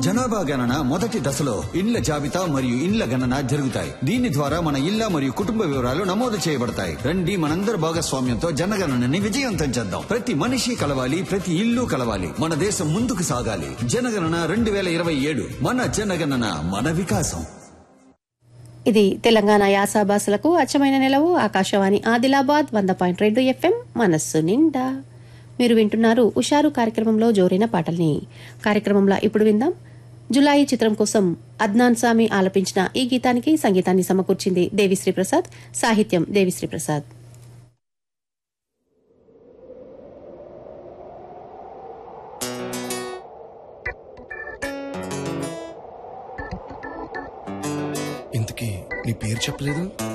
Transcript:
జనాభా గణన మొదటి దశలో ఇండ్ల జాబితా మరియు ఇండ్ల గణన జరుగుతాయి దీని ద్వారా మన ఇళ్ల మరియు కుటుంబ వివరాలు నమోదు చేయబడతాయి రండి మనందరి భాగస్వామ్యంతో జనగణనని విజయవంతం చేద్దాం ప్రతి మనిషి కలవాలి ప్రతి ఇల్లు కలవాలి మన దేశం ముందుకు సాగాలి జనగణన రెండు వేల ఇరవై ఏడు మన జనగణన మన వికాసం ఇది తెలంగాణ యాస భాషలకు అచ్చమైన నిలవు ఆకాశవాణి ఆదిలాబాద్ వంద పాయింట్ రెండు ఎఫ్ఎం మనస్సు నిండా మీరు వింటున్నారు ఉషారు కార్యక్రమంలో జోరైన పాటల్ని కార్యక్రమంలో ఇప్పుడు విందాం జులాయి చిత్రం కోసం అద్నాన్ సామి ఆలపించిన ఈ గీతానికి సంగీతాన్ని సమకూర్చింది దేవిశ్రీ ప్రసాద్ సాహిత్యం దేవిశ్రీ ప్రసాద్ ఇంతకీ నీ పేరు చెప్పలేదు